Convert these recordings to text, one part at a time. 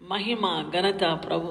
మహిమ ఘనత ప్రభు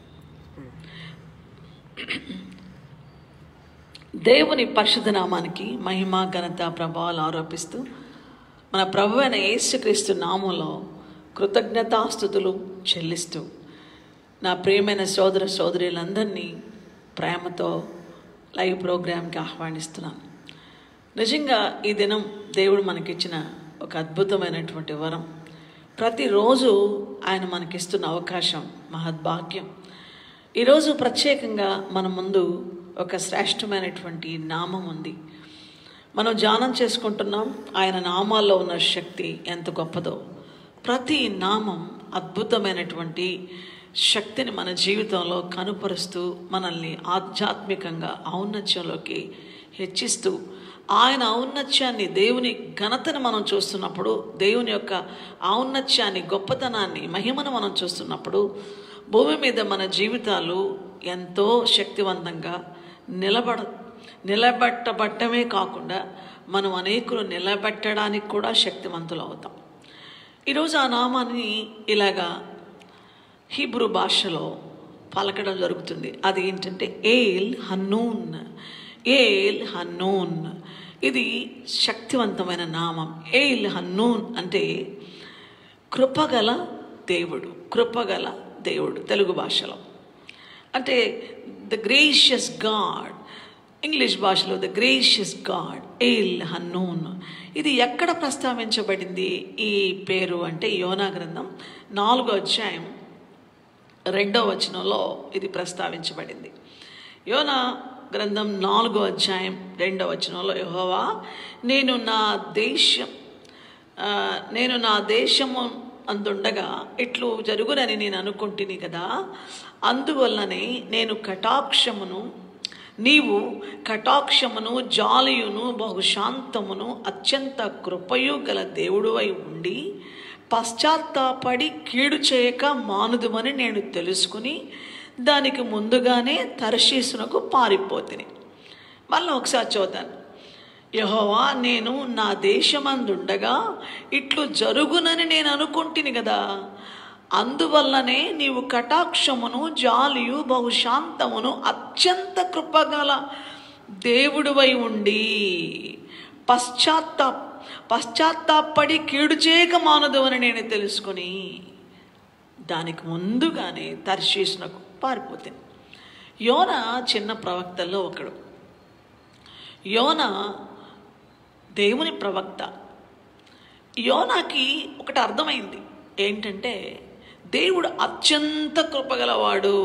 దేవుని పరిశుద్ధ నామానికి మహిమ ఘనత ప్రభావాలు ఆరోపిస్తూ మన ప్రభు అయిన యేసుక్రీస్తు నామంలో కృతజ్ఞతాస్థుతులు చెల్లిస్తూ నా ప్రియమైన సోదర సోదరులందరినీ ప్రేమతో లైవ్ ప్రోగ్రాంకి ఆహ్వానిస్తున్నాను నిజంగా ఈ దినం దేవుడు మనకిచ్చిన ఒక అద్భుతమైనటువంటి వరం ప్రతిరోజు ఆయన మనకిస్తున్న అవకాశం మహద్భాగ్యం ఈరోజు ప్రత్యేకంగా మన ముందు ఒక శ్రేష్టమైనటువంటి నామం ఉంది మనం ధ్యానం చేసుకుంటున్నాం ఆయన నామాల్లో ఉన్న శక్తి ఎంత గొప్పదో ప్రతి నామం అద్భుతమైనటువంటి శక్తిని మన జీవితంలో కనుపరుస్తూ మనల్ని ఆధ్యాత్మికంగా ఔన్నత్యంలోకి హెచ్చిస్తూ ఆయన ఔన్నత్యాన్ని దేవుని ఘనతను మనం చూస్తున్నప్పుడు దేవుని యొక్క ఔన్నత్యాన్ని గొప్పతనాన్ని మహిమను మనం చూస్తున్నప్పుడు భూమి మీద మన జీవితాలు ఎంతో శక్తివంతంగా నిలబడ నిలబెట్టబట్టమే కాకుండా మనం అనేకులు నిలబెట్టడానికి కూడా శక్తివంతులు అవుతాం ఈరోజు ఆ నామాన్ని ఇలాగా హీబ్రూ భాషలో పలకడం జరుగుతుంది అది ఏంటంటే ఏల్ హన్నూన్ ఏల్ హన్నూన్ ఇది శక్తివంతమైన నామం ఏల్ హన్నూన్ అంటే కృపగల దేవుడు కృపగల దేవుడు తెలుగు భాషలో అంటే ద గ్రేషియస్ గాడ్ ఇంగ్లీష్ భాషలో ద గ్రేషియస్ గాడ్ ఏల్ హన్నూన్ ఇది ఎక్కడ ప్రస్తావించబడింది ఈ పేరు అంటే యోనా గ్రంథం నాలుగో అధ్యాయం రెండో వచనంలో ఇది ప్రస్తావించబడింది యోనా గ్రంథం నాలుగో అధ్యాయం రెండో వచనంలో యహోవా నేను నా దేశం ఆ, నేను నా దేశము అందుండగా ఇట్లు జరుగునని నేను అనుకుంటుని కదా అందువల్లనే నేను కటాక్షమును నీవు కటాక్షమును జాలియును బహుశాంతమును అత్యంత కృపయు గల దేవుడువై ఉండి పశ్చాత్తాపడి కీడు చేయక మానుదుమని నేను తెలుసుకుని దానికి ముందుగానే తర్శీసునకు పారిపోతిని మళ్ళీ ఒకసారి చూద్దాను యహోవా నేను నా దేశమందుండగా ఇట్లు జరుగునని నేను అనుకుంటుని కదా అందువల్లనే నీవు కటాక్షమును జాలియు బహుశాంతమును అత్యంత కృపగల దేవుడువై ఉండి పశ్చాత్తా పశ్చాత్తాపడి కీడు చేయక మానదు అని నేను తెలుసుకుని దానికి ముందుగానే తర్శీసునకు పారిపోతుంది యోన చిన్న ప్రవక్తల్లో ఒకడు యోన దేవుని ప్రవక్త యోనాకి ఒకటి అర్థమైంది ఏంటంటే దేవుడు అత్యంత కృపగలవాడు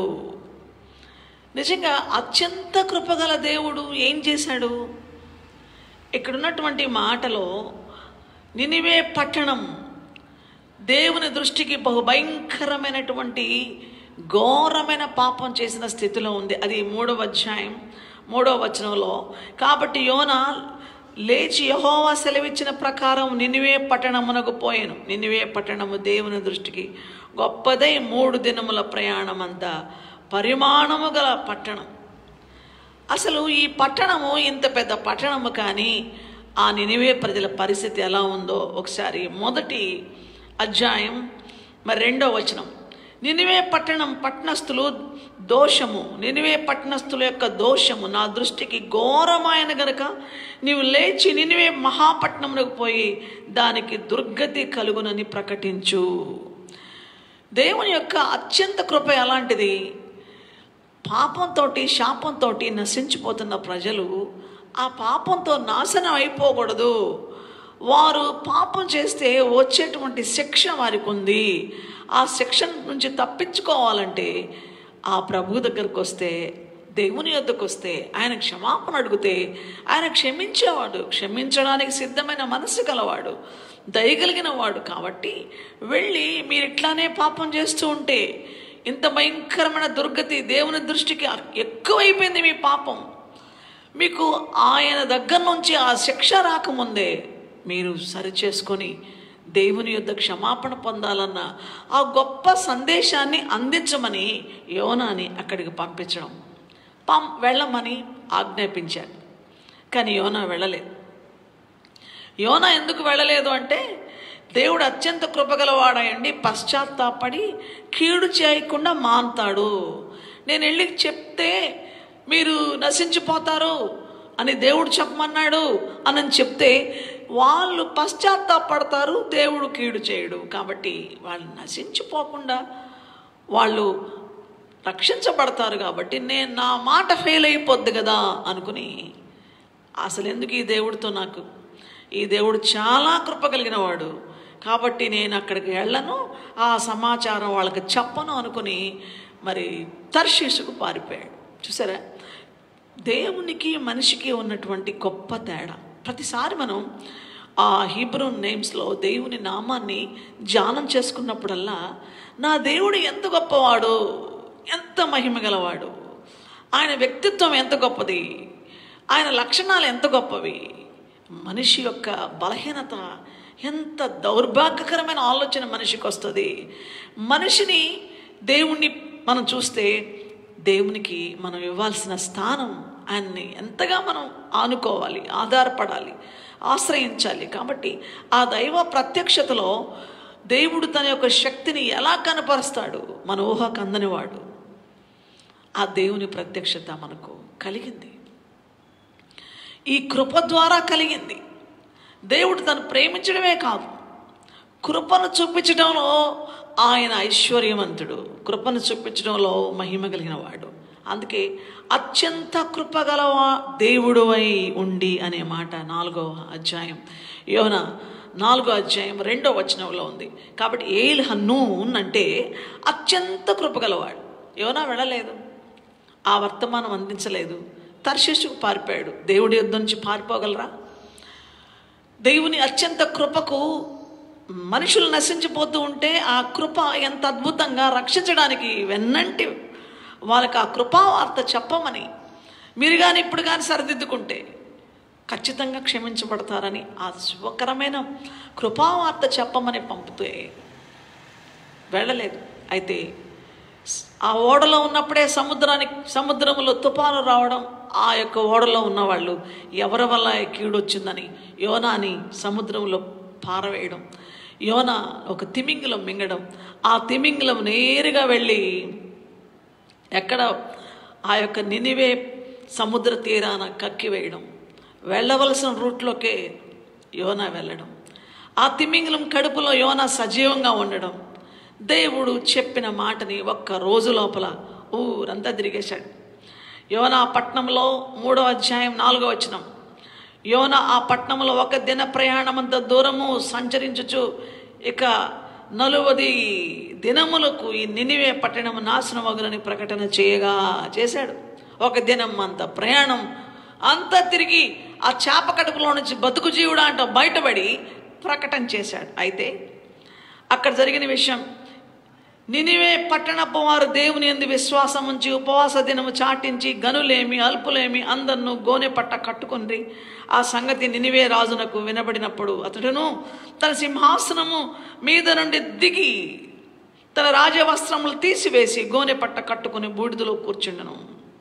నిజంగా అత్యంత కృపగల దేవుడు ఏం చేశాడు ఇక్కడ ఉన్నటువంటి మాటలో నినివే పట్టణం దేవుని దృష్టికి బహు భయంకరమైనటువంటి ఘోరమైన పాపం చేసిన స్థితిలో ఉంది అది మూడవ అధ్యాయం మూడవ వచనంలో కాబట్టి యోన లేచి యహోవా సెలవిచ్చిన ప్రకారం నినివే పట్టణమునకు పోయాను నినివే పట్టణము దేవుని దృష్టికి గొప్పదై మూడు దినముల ప్రయాణం అంతా పరిమాణము గల పట్టణం అసలు ఈ పట్టణము ఇంత పెద్ద పట్టణము కానీ ఆ నినివే ప్రజల పరిస్థితి ఎలా ఉందో ఒకసారి మొదటి అధ్యాయం మరి రెండో వచనం నినివే పట్టణం పట్టణస్థులు దోషము నినివే పట్టణస్థుల యొక్క దోషము నా దృష్టికి ఘోరమైన గనుక నీవు లేచి నినివే మహాపట్నమునకు పోయి దానికి దుర్గతి కలుగునని ప్రకటించు దేవుని యొక్క అత్యంత కృప ఎలాంటిది పాపంతో శాపంతో నశించిపోతున్న ప్రజలు ఆ పాపంతో నాశనం అయిపోకూడదు వారు పాపం చేస్తే వచ్చేటువంటి శిక్ష వారికి ఉంది ఆ శిక్ష నుంచి తప్పించుకోవాలంటే ఆ ప్రభు దగ్గరకు వస్తే దేవుని యొద్దకు వస్తే ఆయన క్షమాపణ అడిగితే ఆయన క్షమించేవాడు క్షమించడానికి సిద్ధమైన మనసు గలవాడు దయగలిగిన వాడు కాబట్టి వెళ్ళి మీరు ఇట్లానే పాపం చేస్తూ ఉంటే ఇంత భయంకరమైన దుర్గతి దేవుని దృష్టికి ఎక్కువైపోయింది మీ పాపం మీకు ఆయన దగ్గర నుంచి ఆ శిక్ష రాకముందే మీరు సరిచేసుకొని దేవుని యొద్ద క్షమాపణ పొందాలన్న ఆ గొప్ప సందేశాన్ని అందించమని యోనాని అక్కడికి పంపించడం పం వెళ్ళమని ఆజ్ఞాపించాడు కానీ యోనా వెళ్ళలేదు యోనా ఎందుకు వెళ్ళలేదు అంటే దేవుడు అత్యంత కృపగలవాడాయండి పశ్చాత్తాపడి కీడు చేయకుండా మాన్తాడు నేను వెళ్ళి చెప్తే మీరు నశించిపోతారు అని దేవుడు చెప్పమన్నాడు అని చెప్తే వాళ్ళు పశ్చాత్తాపడతారు దేవుడు కీడు చేయడు కాబట్టి వాళ్ళు నశించిపోకుండా వాళ్ళు రక్షించబడతారు కాబట్టి నేను నా మాట ఫెయిల్ అయిపోద్ది కదా అనుకుని అసలు ఎందుకు ఈ దేవుడితో నాకు ఈ దేవుడు చాలా కృప కలిగిన వాడు కాబట్టి నేను అక్కడికి వెళ్ళను ఆ సమాచారం వాళ్ళకి చెప్పను అనుకుని మరి తర్షీసుకు పారిపోయాడు చూసారా దేవునికి మనిషికి ఉన్నటువంటి గొప్ప తేడా ప్రతిసారి మనం ఆ హీబ్రూ నేమ్స్లో దేవుని నామాన్ని ధ్యానం చేసుకున్నప్పుడల్లా నా దేవుడు ఎంత గొప్పవాడు ఎంత మహిమ గలవాడు ఆయన వ్యక్తిత్వం ఎంత గొప్పది ఆయన లక్షణాలు ఎంత గొప్పవి మనిషి యొక్క బలహీనత ఎంత దౌర్భాగ్యకరమైన ఆలోచన మనిషికి వస్తుంది మనిషిని దేవుణ్ణి మనం చూస్తే దేవునికి మనం ఇవ్వాల్సిన స్థానం ఆయన్ని ఎంతగా మనం ఆనుకోవాలి ఆధారపడాలి ఆశ్రయించాలి కాబట్టి ఆ దైవ ప్రత్యక్షతలో దేవుడు తన యొక్క శక్తిని ఎలా కనపరుస్తాడు మన ఊహకు అందనివాడు ఆ దేవుని ప్రత్యక్షత మనకు కలిగింది ఈ కృప ద్వారా కలిగింది దేవుడు తను ప్రేమించడమే కాదు కృపను చూపించడంలో ఆయన ఐశ్వర్యవంతుడు కృపను చూపించడంలో మహిమ కలిగిన వాడు అందుకే అత్యంత కృపగలవా దేవుడువై ఉండి అనే మాట నాలుగో అధ్యాయం యోన నాలుగో అధ్యాయం రెండో వచనంలో ఉంది కాబట్టి ఏల్ హన్నూన్ అంటే అత్యంత కృపగలవాడు యోనా వెళ్ళలేదు ఆ వర్తమానం అందించలేదు తర్శిషుకు పారిపోయాడు దేవుడి యుద్ధం నుంచి పారిపోగలరా దేవుని అత్యంత కృపకు మనుషులు నశించిపోతూ ఉంటే ఆ కృప ఎంత అద్భుతంగా రక్షించడానికి వెన్నంటి వాళ్ళకి ఆ కృపావార్త చెప్పమని మీరు కానీ ఇప్పుడు కానీ సరిదిద్దుకుంటే ఖచ్చితంగా క్షమించబడతారని ఆ శుభకరమైన కృపావార్త చెప్పమని పంపితే వెళ్ళలేదు అయితే ఆ ఓడలో ఉన్నప్పుడే సముద్రానికి సముద్రంలో తుఫాను రావడం ఆ యొక్క ఓడలో ఉన్నవాళ్ళు ఎవరి వల్ల ఈ కీడు వచ్చిందని యోనాని సముద్రంలో పారవేయడం యోన ఒక తిమింగలం మింగడం ఆ తిమింగలం నేరుగా వెళ్ళి ఎక్కడ ఆ యొక్క నినివే సముద్ర తీరాన కక్కివేయడం వెళ్ళవలసిన రూట్లోకే యోన వెళ్ళడం ఆ తిమింగలం కడుపులో యోన సజీవంగా ఉండడం దేవుడు చెప్పిన మాటని ఒక్క రోజు లోపల ఊరంతా తిరిగేశాడు యోన పట్నంలో మూడో అధ్యాయం నాలుగో వచనం యోన ఆ పట్నంలో ఒక దిన ప్రయాణమంత దూరము సంచరించుచు ఇక నలువది దినములకు ఈ నినివే పట్టణం నాశనమగులని ప్రకటన చేయగా చేశాడు ఒక దినం అంత ప్రయాణం అంతా తిరిగి ఆ చేప కడుపులో నుంచి బతుకు జీవుడా అంట బయటపడి ప్రకటన చేశాడు అయితే అక్కడ జరిగిన విషయం నినివే పట్టణపు వారు దేవుని ఎందు విశ్వాసం ఉంచి ఉపవాస దినము చాటించి గనులేమి అల్పులేమి అందరిను గోనె పట్ట కట్టుకుంది ఆ సంగతి నినివే రాజునకు వినబడినప్పుడు అతడును తన సింహాసనము మీద నుండి దిగి తన రాజవస్త్రములు తీసివేసి గోనె పట్ట కట్టుకుని బూడిదలో కూర్చుండను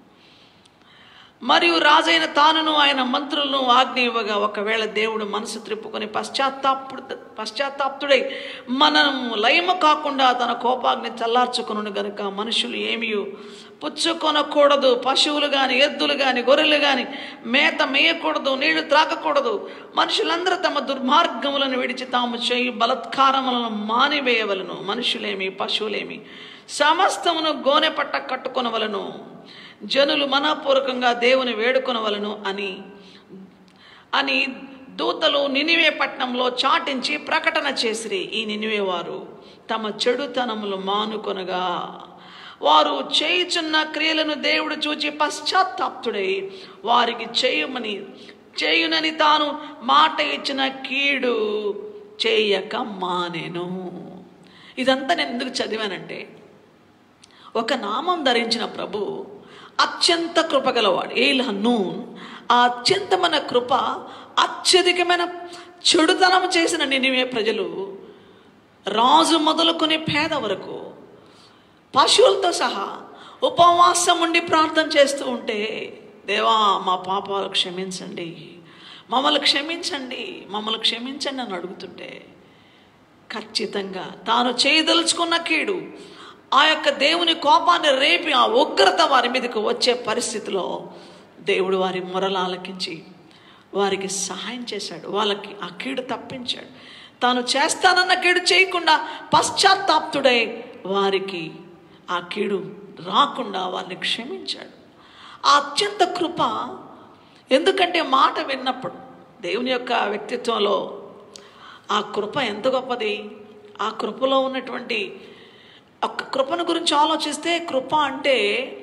మరియు రాజైన తానును ఆయన మంత్రులను ఆజ్ఞ ఇవ్వగా ఒకవేళ దేవుడు మనసు త్రిప్పుకొని పశ్చాత్తాపుడు పశ్చాత్తాప్తుడై మనము లయము కాకుండా తన కోపాగ్ని చల్లార్చుకును గనుక మనుషులు ఏమీ పుచ్చుకొనకూడదు పశువులు కానీ ఎద్దులు కానీ గొర్రెలు కానీ మేత మేయకూడదు నీళ్లు త్రాగకూడదు మనుషులందరూ తమ దుర్మార్గములను విడిచి తాము చేయు బలత్కారములను మానివేయవలను మనుషులేమి పశువులేమి సమస్తమును గోనె పట్ట కట్టుకొనవలను జనులు మనపూర్వకంగా దేవుని వేడుకొనవలను అని అని దూతలు నినివే పట్నంలో చాటించి ప్రకటన చేసిరి ఈ నినివే వారు తమ చెడుతనములు మానుకొనగా వారు చేయుచున్న క్రియలను దేవుడు చూచి పశ్చాత్తాప్తుడై వారికి చేయమని చేయునని తాను మాట ఇచ్చిన కీడు చేయక మానేను ఇదంతా నేను ఎందుకు చదివానంటే ఒక నామం ధరించిన ప్రభు అత్యంత కృపగలవాడు ఏల్ హన్నూన్ ఆ అత్యంతమైన కృప అత్యధికమైన చెడుతనం చేసిన నినివే ప్రజలు రాజు మొదలుకొని పేద వరకు పశువులతో సహా ఉపవాసం ఉండి ప్రార్థన చేస్తూ ఉంటే దేవా మా పాపాలు క్షమించండి మమ్మల్ని క్షమించండి మమ్మల్ని క్షమించండి అని అడుగుతుంటే ఖచ్చితంగా తాను చేయదలుచుకున్న కీడు ఆ యొక్క దేవుని కోపాన్ని రేపి ఆ ఉగ్రత వారి మీదకు వచ్చే పరిస్థితిలో దేవుడు వారి మొరలు ఆలకించి వారికి సహాయం చేశాడు వాళ్ళకి ఆ కీడు తప్పించాడు తాను చేస్తానన్న కీడు చేయకుండా పశ్చాత్తాప్తుడై వారికి ఆ కీడు రాకుండా వారిని క్షమించాడు ఆ అత్యంత కృప ఎందుకంటే మాట విన్నప్పుడు దేవుని యొక్క వ్యక్తిత్వంలో ఆ కృప ఎంత గొప్పది ఆ కృపలో ఉన్నటువంటి ఒక కృపను గురించి ఆలోచిస్తే కృప అంటే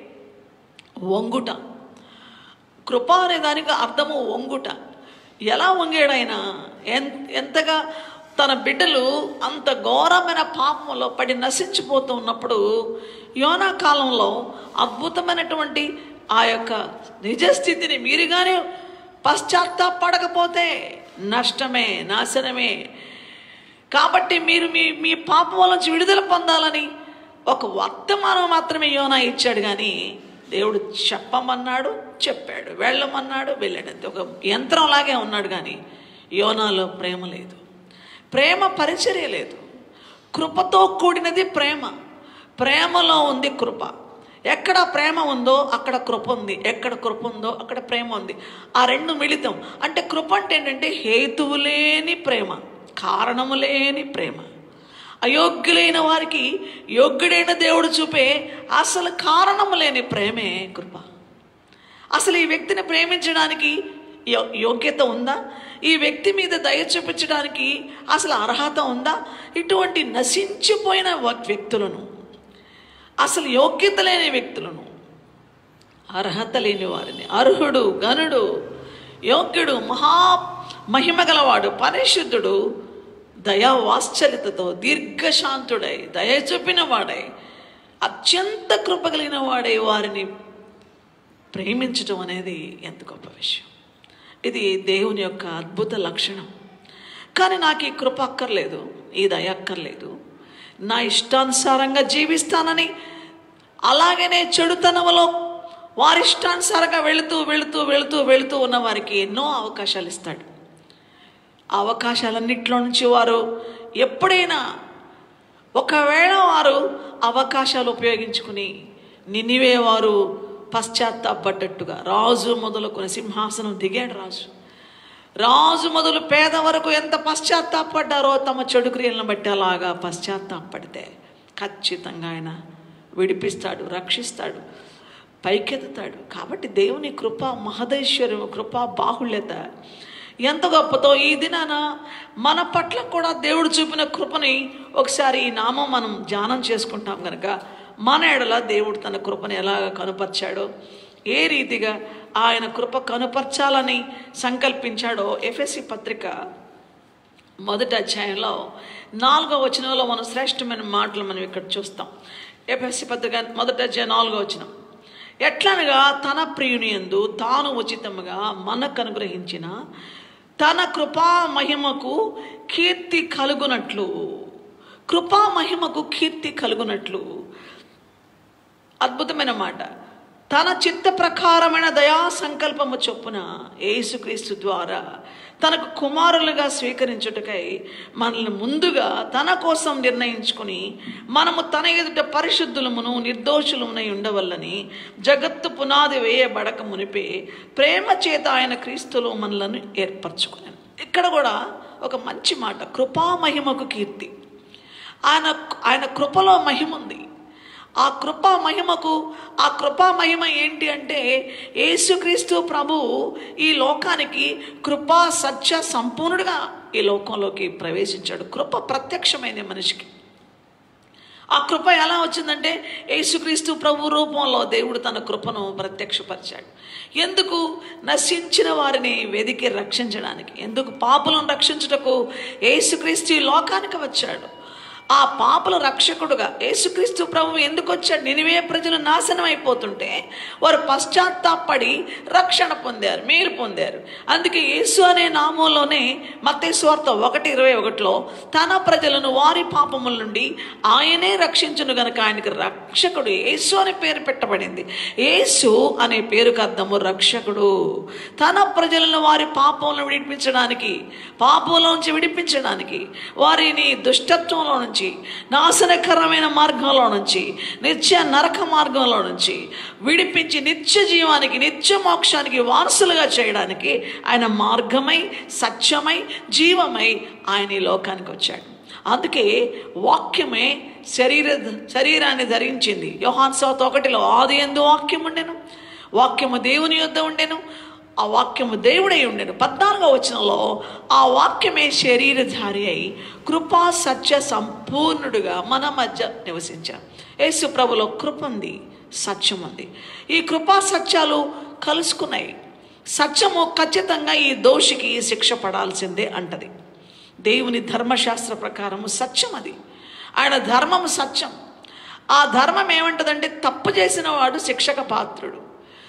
వంగుట కృప అనే దానికి అర్థము వంగుట ఎలా వంగాడైనా ఎన్ ఎంతగా తన బిడ్డలు అంత ఘోరమైన పాపంలో పడి నశించిపోతూ ఉన్నప్పుడు యోనా కాలంలో అద్భుతమైనటువంటి ఆ యొక్క నిజస్థితిని మీరుగానే పశ్చాత్తాపడకపోతే నష్టమే నాశనమే కాబట్టి మీరు మీ మీ పాపం నుంచి విడుదల పొందాలని ఒక వర్తమానం మాత్రమే యోనా ఇచ్చాడు కానీ దేవుడు చెప్పమన్నాడు చెప్పాడు వెళ్ళమన్నాడు వెళ్ళాడు అంతే ఒక యంత్రంలాగే ఉన్నాడు కానీ యోనాలో ప్రేమ లేదు ప్రేమ పరిచర్య లేదు కృపతో కూడినది ప్రేమ ప్రేమలో ఉంది కృప ఎక్కడ ప్రేమ ఉందో అక్కడ కృప ఉంది ఎక్కడ కృప ఉందో అక్కడ ప్రేమ ఉంది ఆ రెండు మిళితం అంటే కృప అంటే ఏంటంటే హేతువు లేని ప్రేమ కారణము లేని ప్రేమ అయోగ్యులైన వారికి యోగ్యుడైన దేవుడు చూపే అసలు కారణము లేని ప్రేమే కృప అసలు ఈ వ్యక్తిని ప్రేమించడానికి యో- యోగ్యత ఉందా ఈ వ్యక్తి మీద దయ చూపించడానికి అసలు అర్హత ఉందా ఇటువంటి నశించిపోయిన వ- వ్యక్తులను అసలు యోగ్యత లేని వ్యక్తులను అర్హత లేని వారిని అర్హుడు గనుడు యోగ్యుడు మహా మహిమ గలవాడు పరిశుద్ధుడు దయా వాత్సల్యతతో దీర్ఘశాంతుడై దయ చూపిన వాడై అత్యంత కృప కలిగిన వాడై వారిని ప్రేమించటం అనేది ఎంత గొప్ప విషయం ఇది దేవుని యొక్క అద్భుత లక్షణం కానీ నాకు ఈ కృప అక్కర్లేదు ఈ దయ అక్కర్లేదు నా ఇష్టానుసారంగా జీవిస్తానని అలాగనే చెడుతనంలో వారి ఇష్టానుసారంగా వెళుతూ వెళుతూ వెళుతూ వెళుతూ ఉన్న వారికి ఎన్నో అవకాశాలు ఇస్తాడు ఆ అవకాశాలన్నింటిలో నుంచి వారు ఎప్పుడైనా ఒకవేళ వారు అవకాశాలు ఉపయోగించుకుని నినివే వారు పశ్చాత్తాపడ్డట్టుగా రాజు మొదలుకొని సింహాసనం దిగాడు రాజు రాజు మొదలు పేద వరకు ఎంత పశ్చాత్తాపడ్డారో తమ చెడు క్రియలను బట్టి అలాగా పశ్చాత్తాపడితే ఖచ్చితంగా ఆయన విడిపిస్తాడు రక్షిస్తాడు పైకెత్తుతాడు కాబట్టి దేవుని కృప మహదైశ్వర్యం కృప బాహుళ్యత ఎంత గొప్పతో ఈ దినాన మన పట్ల కూడా దేవుడు చూపిన కృపని ఒకసారి ఈ నామం మనం ధ్యానం చేసుకుంటాం కనుక మన ఎడల దేవుడు తన కృపని ఎలాగ కనుపరిచాడో ఏ రీతిగా ఆయన కృప కనుపరచాలని సంకల్పించాడో ఎఫ్ఎస్సి పత్రిక మొదటి అధ్యాయంలో నాలుగో వచనంలో మనం శ్రేష్టమైన మాటలు మనం ఇక్కడ చూస్తాం ఎఫ్ఎస్సి పత్రిక మొదటి అధ్యాయం నాలుగో వచనం ఎట్లనగా తన ప్రియుని యందు తాను ఉచితముగా మనకు అనుగ్రహించిన తన కృపా మహిమకు కీర్తి కలుగునట్లు కృపా మహిమకు కీర్తి కలుగునట్లు అద్భుతమైన మాట తన చిత్త ప్రకారమైన దయా సంకల్పము చొప్పున యేసుక్రీస్తు ద్వారా తనకు కుమారులుగా స్వీకరించుటకై మనల్ని ముందుగా తన కోసం నిర్ణయించుకుని మనము తన ఎదుట పరిశుద్ధులమును నిర్దోషులమునై ఉండవల్లని జగత్తు పునాది వేయబడక మునిపే ప్రేమ చేత ఆయన క్రీస్తులో మనలను ఏర్పరచుకున్నాను ఇక్కడ కూడా ఒక మంచి మాట కృపా మహిమకు కీర్తి ఆయన ఆయన కృపలో మహిమ ఉంది ఆ కృపా మహిమకు ఆ కృపా మహిమ ఏంటి అంటే యేసుక్రీస్తు ప్రభు ఈ లోకానికి కృపా సత్య సంపూర్ణుడిగా ఈ లోకంలోకి ప్రవేశించాడు కృప ప్రత్యక్షమైంది మనిషికి ఆ కృప ఎలా వచ్చిందంటే యేసుక్రీస్తు ప్రభు రూపంలో దేవుడు తన కృపను ప్రత్యక్షపరిచాడు ఎందుకు నశించిన వారిని వెదికి రక్షించడానికి ఎందుకు పాపులను రక్షించుటకు యేసుక్రీస్తు ఈ లోకానికి వచ్చాడు ఆ పాపల రక్షకుడుగా యేసుక్రీస్తు ప్రభు ఎందుకు వచ్చాడు నినివే ప్రజలు నాశనం అయిపోతుంటే వారు పశ్చాత్తాపడి రక్షణ పొందారు మేలు పొందారు అందుకే యేసు అనే నామంలోనే మత్తేశ్వార్త ఒకటి ఇరవై ఒకటిలో తన ప్రజలను వారి పాపముల నుండి ఆయనే రక్షించును గనక ఆయనకి రక్షకుడు యేసు అనే పేరు పెట్టబడింది యేసు అనే పేరుకు అర్థము రక్షకుడు తన ప్రజలను వారి పాపములను విడిపించడానికి పాపంలోంచి విడిపించడానికి వారిని దుష్టత్వంలో నుంచి నాశనకరమైన మార్గంలో నుంచి నిత్య నరక మార్గంలో నుంచి విడిపించి నిత్య జీవానికి నిత్య మోక్షానికి వారసులుగా చేయడానికి ఆయన మార్గమై సత్యమై జీవమై ఆయన ఈ లోకానికి వచ్చాడు అందుకే వాక్యమే శరీర శరీరాన్ని ధరించింది యోహాన్ సవత ఒకటిలో ఆది ఎందు వాక్యం ఉండెను వాక్యము దేవుని యొద్ద ఉండెను ఆ వాక్యము దేవుడై ఉండెను పద్నాలుగో వచనంలో ఆ వాక్యమే శరీరధారి అయి కృపా సత్య సంపూర్ణుడుగా మన మధ్య నివసించాం యేసు ప్రభులో కృప ఉంది సత్యం ఉంది ఈ కృపా సత్యాలు కలుసుకున్నాయి సత్యము ఖచ్చితంగా ఈ దోషికి శిక్ష పడాల్సిందే అంటది దేవుని ధర్మశాస్త్ర ప్రకారము సత్యం అది ఆయన ధర్మము సత్యం ఆ ధర్మం ఏమంటదంటే తప్పు చేసిన వాడు శిక్షక పాత్రుడు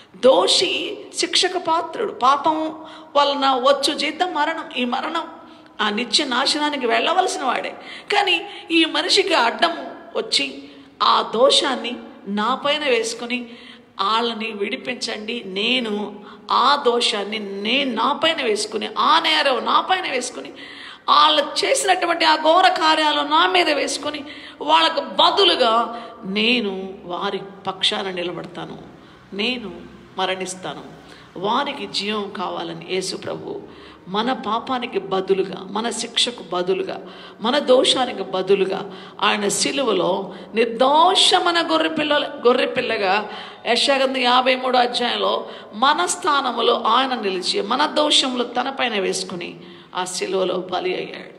దోషి శిక్షక పాత్రుడు పాపం వలన వచ్చు జీతం మరణం ఈ మరణం ఆ నిత్య నాశనానికి వెళ్ళవలసిన వాడే కానీ ఈ మనిషికి అడ్డం వచ్చి ఆ దోషాన్ని నా పైన వేసుకొని వాళ్ళని విడిపించండి నేను ఆ దోషాన్ని నేను నా పైన వేసుకుని ఆ నేరం నా పైన వేసుకుని వాళ్ళు చేసినటువంటి ఆ ఘోర కార్యాలు నా మీద వేసుకొని వాళ్ళకు బదులుగా నేను వారి పక్షాన నిలబడతాను నేను మరణిస్తాను వారికి జీవం కావాలని యేసు ప్రభు మన పాపానికి బదులుగా మన శిక్షకు బదులుగా మన దోషానికి బదులుగా ఆయన సిలువలో నిర్దోషమైన గొర్రె పిల్ల గొర్రె పిల్లగా యశాగంధ యాభై మూడో అధ్యాయంలో మన స్థానములో ఆయన నిలిచి మన దోషములు తనపైన వేసుకుని ఆ సిలువలో బలి అయ్యాడు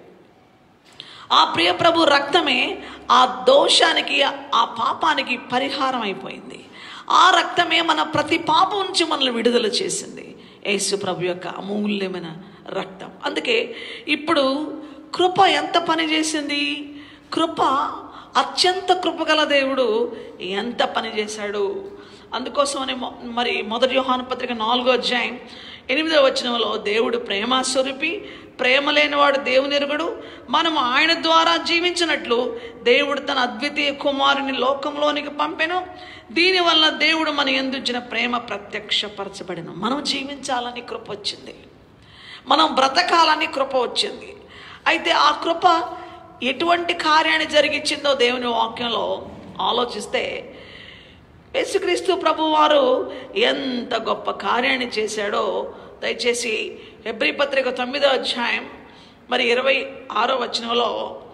ఆ ప్రియ ప్రభు రక్తమే ఆ దోషానికి ఆ పాపానికి పరిహారం అయిపోయింది ఆ రక్తమే మన ప్రతి పాపం నుంచి మనల్ని విడుదల చేసింది యేసు ప్రభు యొక్క అమూల్యమైన రక్తం అందుకే ఇప్పుడు కృప ఎంత పని చేసింది కృప అత్యంత కృపగల దేవుడు ఎంత పని చేశాడు అందుకోసమని మొ- మరి మొదటి యోహాను పత్రిక నాలుగో అధ్యాయం ఎనిమిదో వచనంలో దేవుడు ప్రేమ స్వరూపి ప్రేమ లేనివాడు దేవుని ఎరుగడు మనం ఆయన ద్వారా జీవించినట్లు దేవుడు తన అద్వితీయ కుమారుని లోకంలోనికి పంపెను దీనివల్ల దేవుడు మన ఎందుచ్చిన ప్రేమ ప్రత్యక్షపరచబడిన మనం జీవించాలని కృప వచ్చింది మనం బ్రతకాలని కృప వచ్చింది అయితే ఆ కృప ఎటువంటి కార్యాన్ని జరిగించిందో దేవుని వాక్యంలో ఆలోచిస్తే యేసుక్రీస్తు ప్రభువారు ఎంత గొప్ప కార్యాన్ని చేశాడో దయచేసి హెబ్రి పత్రిక తొమ్మిదో అధ్యాయం మరి ఇరవై ఆరో వచనంలో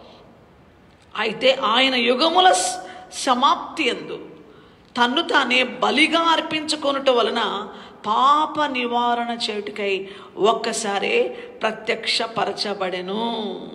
అయితే ఆయన యుగముల స- సమాప్తి ఎందు తన్ను తానే బలిగా అర్పించుకొనుట వలన పాప నివారణ చేయుటకై ఒక్కసారే ప్రత్యక్షపరచబడెను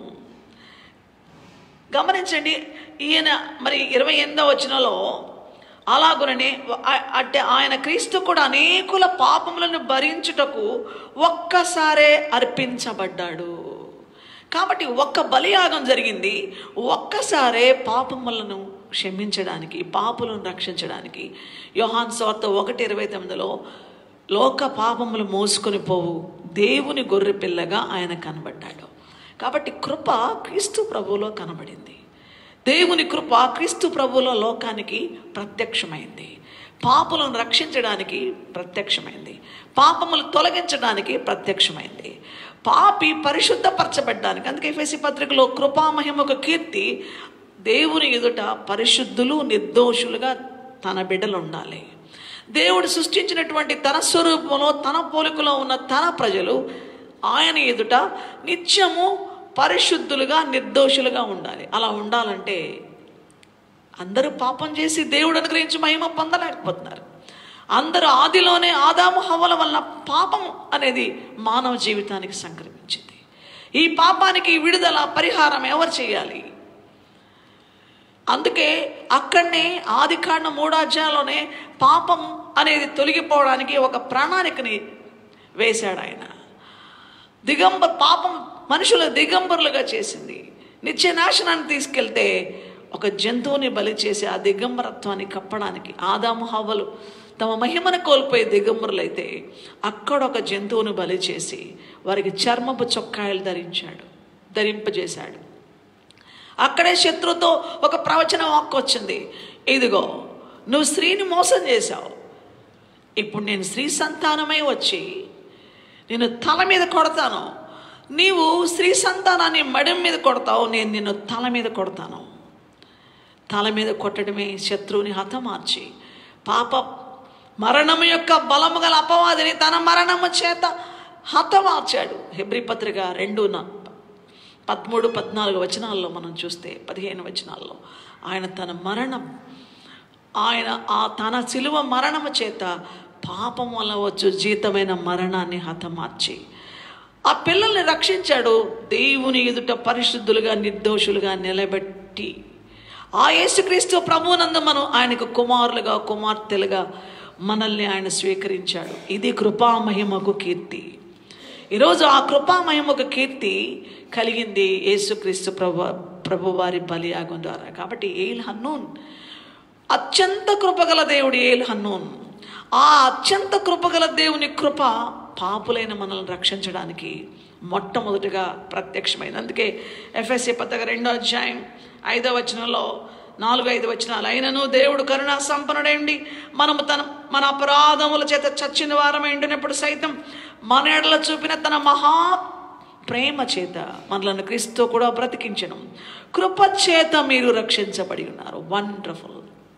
గమనించండి ఈయన మరి ఇరవై ఎనిమిదో వచనంలో అలాగుననే ఆ- అంటే ఆయన క్రీస్తు కూడా అనేకుల పాపములను భరించుటకు ఒక్కసారే అర్పించబడ్డాడు కాబట్టి ఒక్క బలియాగం జరిగింది ఒక్కసారే పాపములను క్షమించడానికి పాపులను రక్షించడానికి యోహాన్ స్వార్త ఒకటి ఇరవై తొమ్మిదిలో లోక పాపములు మోసుకొని పోవు దేవుని గొర్రె పిల్లగా ఆయన కనబడ్డాడు కాబట్టి కృప క్రీస్తు ప్రభువులో కనబడింది దేవుని కృప క్రీస్తు ప్రభువులో లోకానికి ప్రత్యక్షమైంది పాపులను రక్షించడానికి ప్రత్యక్షమైంది పాపములు తొలగించడానికి ప్రత్యక్షమైంది పాపి పరిశుద్ధపరచబడ్డానికి అందుకే ఎఫ్ఎసి పత్రికలో కృపామహిమకు కీర్తి దేవుని ఎదుట పరిశుద్ధులు నిర్దోషులుగా తన బిడ్డలు ఉండాలి దేవుడు సృష్టించినటువంటి తన స్వరూపంలో తన పోలికలో ఉన్న తన ప్రజలు ఆయన ఎదుట నిత్యము పరిశుద్ధులుగా నిర్దోషులుగా ఉండాలి అలా ఉండాలంటే అందరూ పాపం చేసి దేవుడు అనుగ్రహించి మహిమ పొందలేకపోతున్నారు అందరూ ఆదిలోనే ఆదాము హవల వల్ల పాపం అనేది మానవ జీవితానికి సంక్రమించింది ఈ పాపానికి విడుదల పరిహారం ఎవరు చేయాలి అందుకే అక్కడనే ఆది కాండ మూడాధ్యాయంలోనే పాపం అనేది తొలగిపోవడానికి ఒక ప్రణాళికని వేశాడు ఆయన దిగంబ పాపం మనుషుల దిగంబరులుగా చేసింది నిత్య నాశనాన్ని తీసుకెళ్తే ఒక జంతువుని బలి చేసి ఆ దిగంబరత్వాన్ని కప్పడానికి ఆదాము హవ్వలు తమ మహిమను కోల్పోయే దిగంబరులైతే అక్కడ ఒక జంతువును బలి చేసి వారికి చర్మపు చొక్కాయలు ధరించాడు ధరింపజేశాడు అక్కడే శత్రుతో ఒక ప్రవచన వాక్కు వచ్చింది ఇదిగో నువ్వు స్త్రీని మోసం చేశావు ఇప్పుడు నేను స్త్రీ సంతానమై వచ్చి నేను తల మీద కొడతాను నీవు స్త్రీ సంతానాన్ని మడం మీద కొడతావు నేను నిన్ను తల మీద కొడతాను తల మీద కొట్టడమే శత్రువుని హతమార్చి పాప మరణము యొక్క బలము గల అపవాదిని తన మరణము చేత హతమార్చాడు హెబ్రి పత్రిక రెండు న- పదమూడు పద్నాలుగు వచనాల్లో మనం చూస్తే పదిహేను వచనాల్లో ఆయన తన మరణం ఆయన ఆ తన శిలువ మరణము చేత పాపం వల్ల వచ్చు జీతమైన మరణాన్ని హతమార్చి ఆ పిల్లల్ని రక్షించాడు దేవుని ఎదుట పరిశుద్ధులుగా నిర్దోషులుగా నిలబెట్టి ఆ యేసుక్రీస్తు ప్రభువునందు మనం ఆయనకు కుమారులుగా కుమార్తెలుగా మనల్ని ఆయన స్వీకరించాడు ఇది కృపామహిమకు కీర్తి ఈరోజు ఆ కృపామహిమకు కీర్తి కలిగింది యేసుక్రీస్తు ప్రభు ప్రభువారి బలియాగం ద్వారా కాబట్టి ఏల్ హన్నూన్ అత్యంత కృపగల దేవుడు ఏల్ హన్నూన్ ఆ అత్యంత కృపగల దేవుని కృప పాపులైన మనల్ని రక్షించడానికి మొట్టమొదటిగా ప్రత్యక్షమైంది అందుకే ఎఫ్ఎస్సి పత్రిక రెండో అధ్యాయం ఐదో వచనంలో నాలుగు ఐదు వచనాలు అయినను దేవుడు కరుణా సంపన్నుడైండి మనము తన మన అపరాధముల చేత చచ్చిన వారం ఎండినప్పుడు సైతం మన ఎడల చూపిన తన మహా ప్రేమ చేత మనలను క్రీస్తు కూడా బ్రతికించను కృప చేత మీరు రక్షించబడి ఉన్నారు వండర్ఫుల్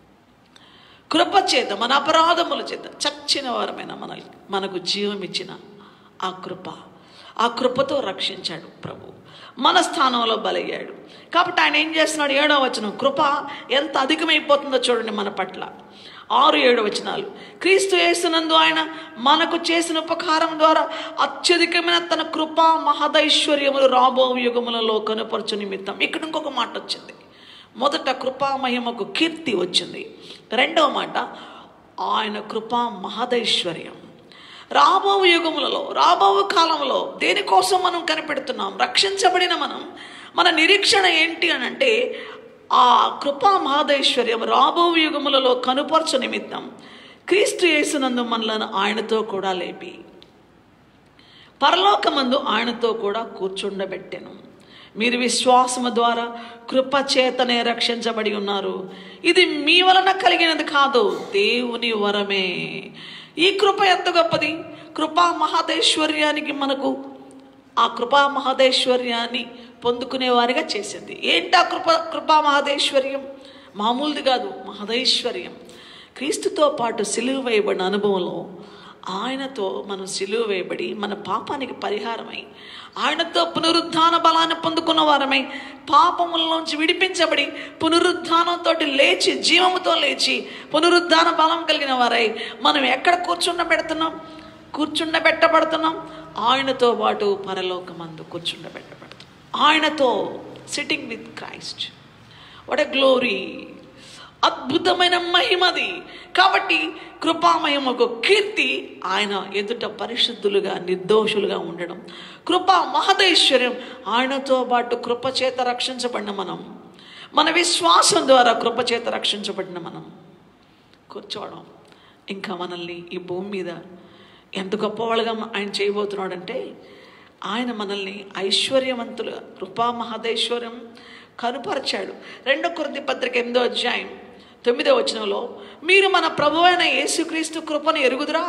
కృప చేత మన అపరాధముల చేత చచ్చిన వారమైన మన మనకు జీవం ఇచ్చిన ఆ కృప ఆ కృపతో రక్షించాడు ప్రభు మన స్థానంలో బలయ్యాడు కాబట్టి ఆయన ఏం చేస్తున్నాడు ఏడో వచనం కృప ఎంత అధికమైపోతుందో చూడండి మన పట్ల ఆరు ఏడు వచనాలు క్రీస్తు యేసునందు ఆయన మనకు చేసిన ఉపకారం ద్వారా అత్యధికమైన తన కృప మహదైశ్వర్యములు రాబో యుగములలో కనుపరచు నిమిత్తం ఇక్కడ ఇంకొక మాట వచ్చింది మొదట కృపా మహిమకు కీర్తి వచ్చింది రెండవ మాట ఆయన కృపా మహదైశ్వర్యం రాబో యుగములలో రాబో కాలంలో దేనికోసం మనం కనిపెడుతున్నాం రక్షించబడిన మనం మన నిరీక్షణ ఏంటి అని అంటే ఆ కృపా మహదైశ్వర్యం రాబో యుగములలో కనుపరచు నిమిత్తం క్రీస్తు యేసునందు మనలను ఆయనతో కూడా లేపి పరలోకమందు ఆయనతో కూడా కూర్చుండబెట్టెను మీరు విశ్వాసము ద్వారా కృప చేతనే రక్షించబడి ఉన్నారు ఇది మీ వలన కలిగినది కాదు దేవుని వరమే ఈ కృప ఎంత గొప్పది కృపా మహాదేశ్వర్యానికి మనకు ఆ కృపా మహాదేశ్వర్యాన్ని పొందుకునే వారిగా చేసింది ఏంటి ఆ కృప కృపా మహాదేశ్వర్యం మామూలుది కాదు మహదైశ్వర్యం క్రీస్తుతో పాటు సిలువ వేయబడిన అనుభవంలో ఆయనతో మనం సిలువ వేయబడి మన పాపానికి పరిహారమై ఆయనతో పునరుద్ధాన బలాన్ని పొందుకున్న వారమై పాపములలోంచి విడిపించబడి పునరుద్ధానంతో లేచి జీవముతో లేచి పునరుద్ధాన బలం కలిగిన వారై మనం ఎక్కడ కూర్చుండబెడుతున్నాం కూర్చుండబెట్టబడుతున్నాం ఆయనతో పాటు పరలోకమందు కూర్చుండబెట్టబడుతున్నాం ఆయనతో sitting with Christ what a glory అద్భుతమైన మహిమది కాబట్టి కృపామహిమకు కీర్తి ఆయన ఎదుట పరిశుద్ధులుగా నిర్దోషులుగా ఉండడం కృపా మహదైశ్వర్యం ఆయనతో పాటు కృపచేత రక్షించబడిన మనం మన విశ్వాసం ద్వారా కృపచేత రక్షించబడిన మనం కూర్చోవడం ఇంకా మనల్ని ఈ భూమి మీద ఎంత గొప్పవాళ్ళుగా ఆయన చేయబోతున్నాడంటే ఆయన మనల్ని ఐశ్వర్యవంతులుగా కృపా మహదైశ్వర్యం కనుపరిచాడు రెండో కొరది పత్రిక ఎనిమిదో అధ్యాయం తొమ్మిదో వచనంలో మీరు మన ప్రభు అయిన యేసుక్రీస్తు కృపను ఎరుగుదురా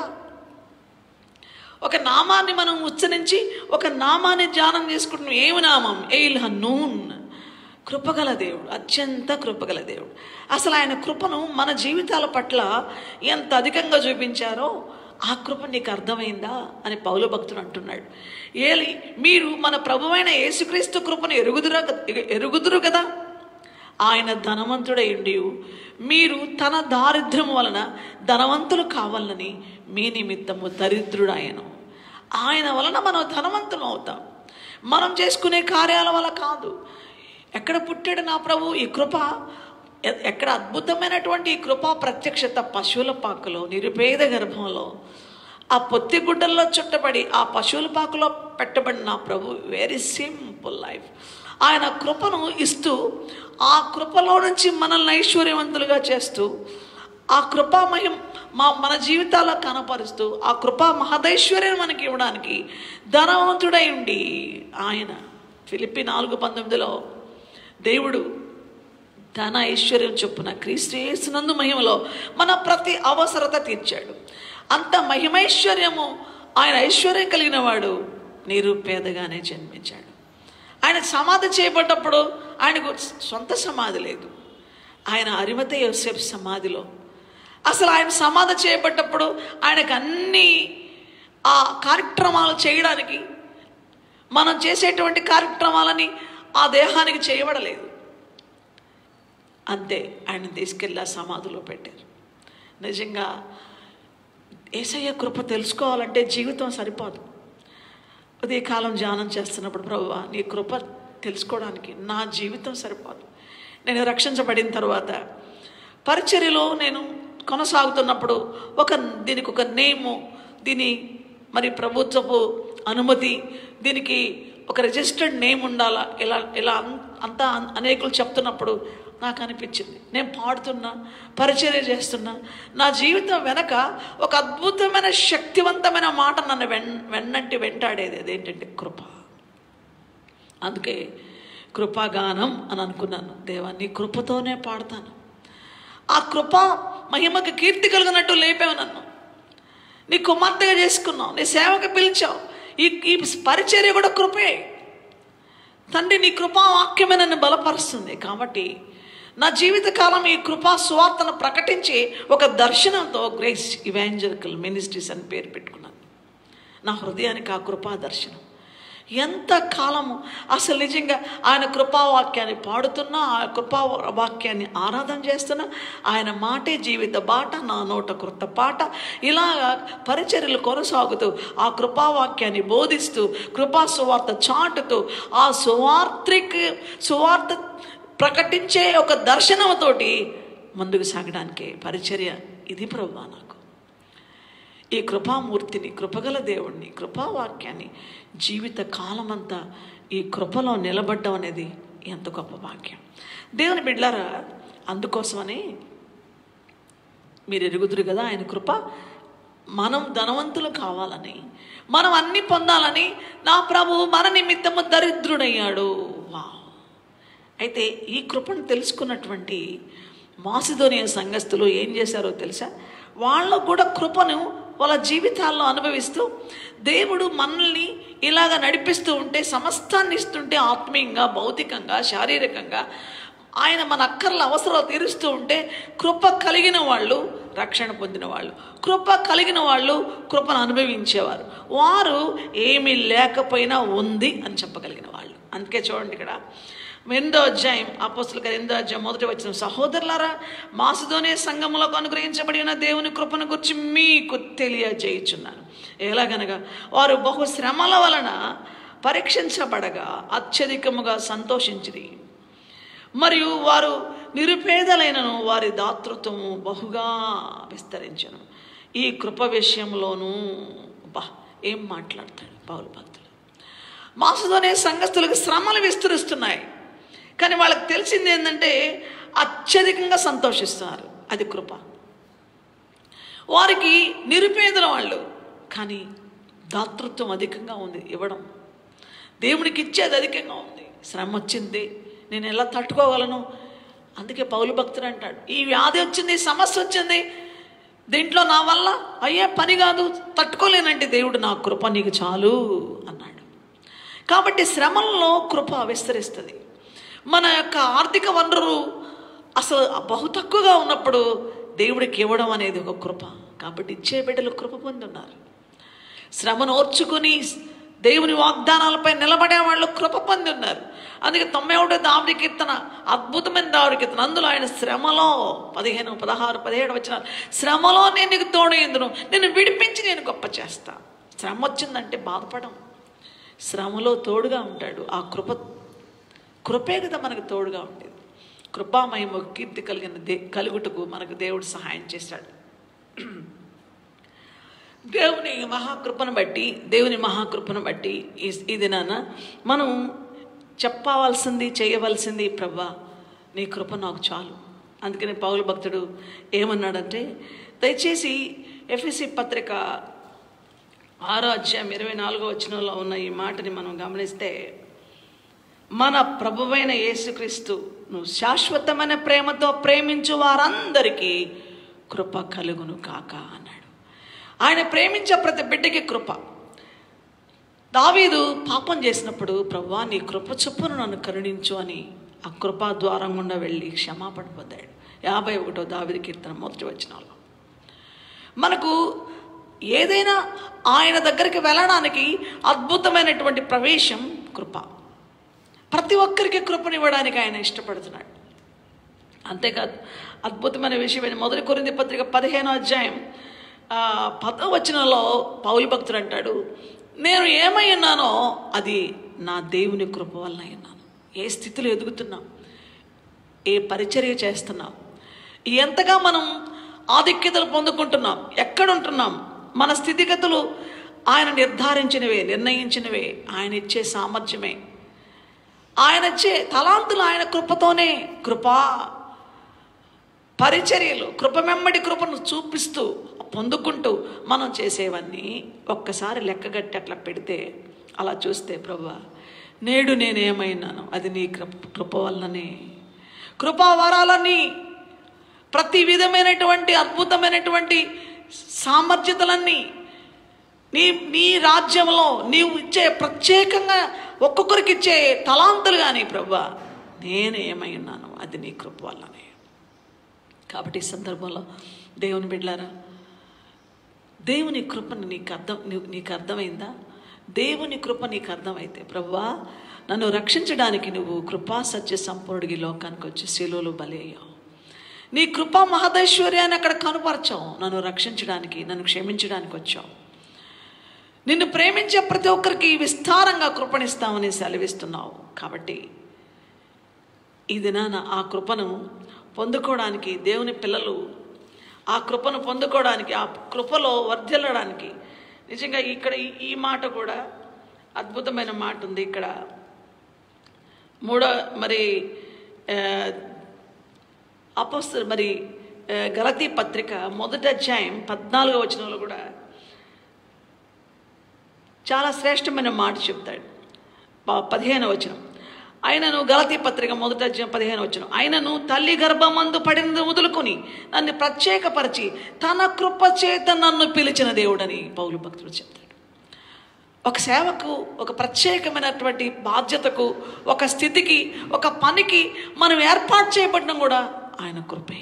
ఒక నామాన్ని మనం ఉచ్చరించి ఒక నామాన్ని ధ్యానం చేసుకుంటున్నాం ఏమి నామం ఎయిల్ హన్నూన్ కృపగల దేవుడు అత్యంత కృపగల దేవుడు అసలు ఆయన కృపను మన జీవితాల పట్ల ఎంత అధికంగా చూపించారో ఆ కృప నీకు అర్థమైందా అని పౌలు భక్తుడు అంటున్నాడు ఏలి మీరు మన ప్రభువైన యేసుక్రీస్తు కృపను ఎరుగుదురా ఎరుగుదురు కదా ఆయన ధనవంతుడైండి మీరు తన దారిద్ర్యం వలన ధనవంతులు కావాలని మీ నిమిత్తము దరిద్రుడాయను ఆయన వలన మనం ధనవంతులు అవుతాం మనం చేసుకునే కార్యాల వల్ల కాదు ఎక్కడ పుట్టాడు నా ప్రభు ఈ కృప ఎ- ఎక్కడ అద్భుతమైనటువంటి ఈ కృపా ప్రత్యక్షత పశువుల పాకలో నిరుపేద గర్భంలో ఆ పొత్తి గుడ్డల్లో చుట్టబడి ఆ పశువుల పాకలో పెట్టబడిన నా ప్రభు వెరీ సింపుల్ లైఫ్ ఆయన కృపను ఇస్తూ ఆ కృపలో నుంచి మనల్ని ఐశ్వర్యవంతులుగా చేస్తూ ఆ కృపామయం మా మన జీవితాల్లో కనపరుస్తూ ఆ కృపా మహదైశ్వర్యం మనకి ఇవ్వడానికి ధనవంతుడై ఉండి ఆయన ఫిలిప్పి నాలుగు పంతొమ్మిదిలో దేవుడు ధన ఐశ్వర్యం చొప్పున క్రీస్తు యేసునందు మహిమలో మన ప్రతి అవసరత తీర్చాడు అంత మహిమైశ్వర్యము ఆయన ఐశ్వర్యం కలిగిన వాడు నిరుపేదగానే జన్మించాడు ఆయన సమాధి చేయబడ్డప్పుడు ఆయనకు సొంత సమాధి లేదు ఆయన అరిమత యోసేపు సమాధిలో అసలు ఆయన సమాధి చేయబడ్డప్పుడు ఆయనకు అన్ని ఆ కార్యక్రమాలు చేయడానికి మనం చేసేటువంటి కార్యక్రమాలని ఆ దేహానికి చేయబడలేదు అంతే ఆయన తీసుకెళ్ళి ఆ సమాధిలో పెట్టారు నిజంగా ఏసయ్య కృప తెలుసుకోవాలంటే జీవితం సరిపోదు ఉదయకాలం ధ్యానం చేస్తున్నప్పుడు ప్రభువా నీ కృప తెలుసుకోవడానికి నా జీవితం సరిపోదు నేను రక్షించబడిన తర్వాత పరిచర్యలో నేను కొనసాగుతున్నప్పుడు ఒక దీనికి ఒక నేము దీని మరి ప్రభుత్వపు అనుమతి దీనికి ఒక రిజిస్టర్డ్ నేమ్ ఉండాలా ఇలా ఇలా అం- అంతా అన్- అనేకులు చెప్తున్నప్పుడు నాకు అనిపించింది నేను పాడుతున్నా పరిచర్య చేస్తున్నా నా జీవితం వెనక ఒక అద్భుతమైన శక్తివంతమైన మాట నన్ను వెన్ వెన్నంటి వెంటాడేది అదేంటంటే కృప అందుకే కృపాగానం అని అనుకున్నాను దేవా నీ కృపతోనే పాడతాను ఆ కృప మహిమకు కీర్తి కలిగినట్టు లేపావు నన్ను నీ కుమార్తెగా చేసుకున్నావు నీ సేవకు పిలిచావు ఈ ఈ పరిచర్య కూడా కృపే తండ్రి నీ కృపా వాక్యమే నన్ను బలపరుస్తుంది కాబట్టి నా జీవితకాలం ఈ కృపా సువార్తను ప్రకటించి ఒక దర్శనంతో గ్రేస్ ఇవాంజలికల్ మినిస్ట్రీస్ అని పేరు పెట్టుకున్నాను నా హృదయానికి ఆ కృపా దర్శనం ఎంత కాలము అసలు నిజంగా ఆయన కృపావాక్యాన్ని పాడుతున్నా ఆ కృపా వాక్యాన్ని ఆరాధన చేస్తున్నా ఆయన మాటే జీవిత బాట నా నోట కృత పాట ఇలాగా పరిచర్యలు కొనసాగుతూ ఆ కృపావాక్యాన్ని బోధిస్తూ కృపా సువార్త చాటుతూ ఆ సువార్తికి సువార్త ప్రకటించే ఒక దర్శనంతోటి ముందుకు సాగడానికి పరిచర్య ఇది ప్రభా నాకు ఈ కృపామూర్తిని కృపగల దేవుణ్ణి కృపావాక్యాన్ని జీవిత కాలమంతా ఈ కృపలో నిలబడ్డం అనేది ఎంత గొప్ప వాక్యం దేవుని బిడ్లారా అందుకోసమని మీరు ఎరుగుదురు కదా ఆయన కృప మనం ధనవంతులు కావాలని మనం అన్ని పొందాలని నా ప్రభువు మన నిమిత్తము దరిద్రుడయ్యాడు వా అయితే ఈ కృపను తెలుసుకున్నటువంటి మాసిధోనియ సంఘస్థులు ఏం చేశారో తెలుసా వాళ్ళకు కూడా కృపను వాళ్ళ జీవితాల్లో అనుభవిస్తూ దేవుడు మనల్ని ఇలాగ నడిపిస్తూ ఉంటే సమస్తాన్ని ఇస్తుంటే ఆత్మీయంగా భౌతికంగా శారీరకంగా ఆయన మన అక్కర్ల అవసరాలు తీరుస్తూ ఉంటే కృప కలిగిన వాళ్ళు రక్షణ పొందిన వాళ్ళు కృప కలిగిన వాళ్ళు కృపను అనుభవించేవారు వారు ఏమీ లేకపోయినా ఉంది అని చెప్పగలిగిన వాళ్ళు అందుకే చూడండి ఇక్కడ రెండో అధ్యాయం అపోస్తుల గారు రెండో అధ్యాయం మొదటి వచ్చిన సహోదరులారా మాసుదోనే సంఘములకు అనుగ్రహించబడిన దేవుని కృపను గురించి మీకు తెలియజేయుచున్నాను ఎలాగనగా వారు బహు శ్రమల వలన పరీక్షించబడగా అత్యధికముగా సంతోషించిరి మరియు వారు నిరుపేదలైనను వారి దాతృత్వము బహుగా విస్తరించను ఈ కృప విషయంలోనూ బా ఏం మాట్లాడతాడు పౌలు భక్తులు మాసుదోనే సంఘస్థులకు శ్రమలు విస్తరిస్తున్నాయి కానీ వాళ్ళకి తెలిసింది ఏంటంటే అత్యధికంగా సంతోషిస్తున్నారు అది కృప వారికి నిరుపేదల వాళ్ళు కానీ దాతృత్వం అధికంగా ఉంది ఇవ్వడం దేవునికి ఇచ్చేది అధికంగా ఉంది శ్రమ వచ్చింది నేను ఎలా తట్టుకోగలను అందుకే పౌలు భక్తుడు అంటాడు ఈ వ్యాధి వచ్చింది ఈ సమస్య వచ్చింది దీంట్లో నా వల్ల అయ్యే పని కాదు తట్టుకోలేనంటే దేవుడు నా కృప నీకు చాలు అన్నాడు కాబట్టి శ్రమల్లో కృప విస్తరిస్తుంది మన యొక్క ఆర్థిక వనరు అసలు బహు తక్కువగా ఉన్నప్పుడు దేవుడికి ఇవ్వడం అనేది ఒక కృప కాబట్టి ఇచ్చే బిడ్డలు కృప పొంది ఉన్నారు శ్రమను ఓర్చుకుని దేవుని వాగ్దానాలపై నిలబడే వాళ్ళు కృప పొంది ఉన్నారు అందుకే తొంభై ఒకటో దావిడి కీర్తన అద్భుతమైన దావిడి కీర్తన అందులో ఆయన శ్రమలో పదిహేను పదహారు పదిహేడు వచ్చిన శ్రమలో నేను నీకు తోడైందును నేను విడిపించి నేను గొప్ప చేస్తా శ్రమ వచ్చిందంటే బాధపడం శ్రమలో తోడుగా ఉంటాడు ఆ కృప కృపే కదా మనకు తోడుగా ఉండేది కృపామయము కీర్తి కలిగిన దే కలుగుటకు మనకు దేవుడు సహాయం చేశాడు దేవుని మహాకృపను బట్టి దేవుని మహాకృపను బట్టి ఈ ఈ దినాన మనం చెప్పవలసింది చేయవలసింది ప్రభా నీ కృప నాకు చాలు అందుకని పౌలు భక్తుడు ఏమన్నాడంటే దయచేసి ఎఫ్ఎసి పత్రిక ఆరో అధ్యాయం ఇరవై నాలుగో వచనంలో ఉన్న ఈ మాటని మనం గమనిస్తే మన ప్రభువైన యేసుక్రీస్తు నువ్వు శాశ్వతమైన ప్రేమతో ప్రేమించు వారందరికీ కృప కలుగును కాక అన్నాడు ఆయన ప్రేమించే ప్రతి బిడ్డకి కృప దావీదు పాపం చేసినప్పుడు ప్రభువా నీ కృప చొప్పున నన్ను కరుణించు అని ఆ కృపా ద్వారం గుండా వెళ్ళి క్షమాపణ పొందాడు యాభై ఒకటో దావీదు కీర్తన మొదటి వచ్చినాలో మనకు ఏదైనా ఆయన దగ్గరికి వెళ్ళడానికి అద్భుతమైనటువంటి ప్రవేశం కృప ప్రతి ఒక్కరికి కృపనివ్వడానికి ఆయన ఇష్టపడుతున్నాడు అంతేకాదు అద్భుతమైన విషయం మొదటి కొరింది పత్రిక పదిహేనో అధ్యాయం ఆ, పదో వచనంలో పౌలు భక్తుడు అంటాడు నేను ఏమై ఉన్నానో అది నా దేవుని కృప వలన ఉన్నాను ఏ స్థితిలో ఎదుగుతున్నాం ఏ పరిచర్య చేస్తున్నాం ఎంతగా మనం ఆధిక్యతలు పొందుకుంటున్నాం ఎక్కడుంటున్నాం మన స్థితిగతులు ఆయన నిర్ధారించినవే నిర్ణయించినవే ఆయన ఇచ్చే సామర్థ్యమే ఆయన ఇచ్చే తలాంతులు ఆయన కృపతోనే కృపా పరిచర్యలు కృపమెమ్మడి కృపను చూపిస్తూ పొందుకుంటూ మనం చేసేవన్నీ ఒక్కసారి లెక్కగట్టి అట్లా పెడితే అలా చూస్తే ప్రభా నేడు నేనేమైనాను అది నీ కృప కృప వల్లనే కృపా వరాలని ప్రతి విధమైనటువంటి అద్భుతమైనటువంటి సామర్థ్యతలన్నీ నీ నీ రాజ్యంలో నీవు ఇచ్చే ప్రత్యేకంగా ఒక్కొక్కరికి ఇచ్చే తలాంతులు కానీ ప్రభా నేను ఏమై ఉన్నాను అది నీ కృప వల్లనే కాబట్టి ఈ సందర్భంలో దేవుని బిడ్డారా దేవుని కృపను నీకు అర్థం నీ- నీకు అర్థమైందా దేవుని కృప నీకు అర్థమైతే ప్రభువా నన్ను రక్షించడానికి నువ్వు కృపా సత్య సంపూర్ణుడికి ఈ లోకానికి వచ్చి శిలువలు బలి అయ్యావు నీ కృపా మహదైశ్వర్యాన్ని అక్కడ కనుపరచావు నన్ను రక్షించడానికి నన్ను క్షమించడానికి వచ్చావు నిన్ను ప్రేమించే ప్రతి ఒక్కరికి విస్తారంగా కృపణిస్తామని సెలవిస్తున్నావు కాబట్టి ఈ దినాన ఆ కృపను పొందుకోవడానికి దేవుని పిల్లలు ఆ కృపను పొందుకోవడానికి ఆ కృపలో వర్ధిల్లడానికి నిజంగా ఇక్కడ ఈ- ఈ మాట కూడా అద్భుతమైన మాట ఉంది ఇక్కడ మూడో మరి అపోస్తలు మరి ఆ, గలతీ పత్రిక మొదటి అధ్యాయం పద్నాలుగో వచనంలో కూడా చాలా శ్రేష్టమైన మాట చెప్తాడు ప- పదిహేను వచనం ఆయనను గలతీ పత్రిక మొదటి అధ్యాయం పదిహేను వచనం ఆయనను తల్లి గర్భమందు పడినది వదులుకొని నన్ను ప్రత్యేకపరిచి తన కృప చేత నన్ను పిలిచిన దేవుడని పౌలు భక్తుడు చెప్తాడు ఒక సేవకు ఒక ప్రత్యేకమైనటువంటి బాధ్యతకు ఒక స్థితికి ఒక పనికి మనం ఏర్పాటు చేయబడడం కూడా ఆయన కృపే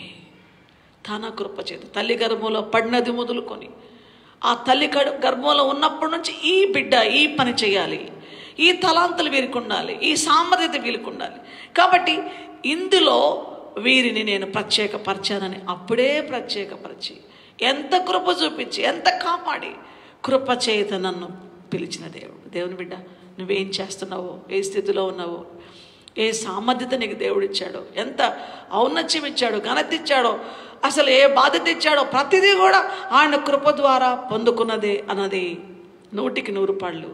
తన కృప చేత తల్లి గర్భంలో పడినది మొదలుకొని ఆ తల్లి గడు గర్భంలో ఉన్నప్పటి నుంచి ఈ బిడ్డ ఈ పని చేయాలి ఈ తలాంతులు వీరికి ఉండాలి ఈ సామర్థ్యత వీరికి ఉండాలి కాబట్టి ఇందులో వీరిని నేను ప్రత్యేకపరిచానని అప్పుడే ప్రత్యేకపరిచి ఎంత కృప చూపించి ఎంత కాపాడి కృప చేత నన్ను పిలిచిన దేవుడు దేవుని బిడ్డ నువ్వేం చేస్తున్నావో ఏ స్థితిలో ఉన్నావో ఏ సామర్థ్యత నీకు దేవుడు ఇచ్చాడో ఎంత ఔన్నత్యం ఇచ్చాడో ఘనత ఇచ్చాడో అసలు ఏ బాధ్యత ఇచ్చాడో ప్రతిదీ కూడా ఆయన కృప ద్వారా పొందుకున్నదే అన్నది నూటికి నూరు పళ్ళు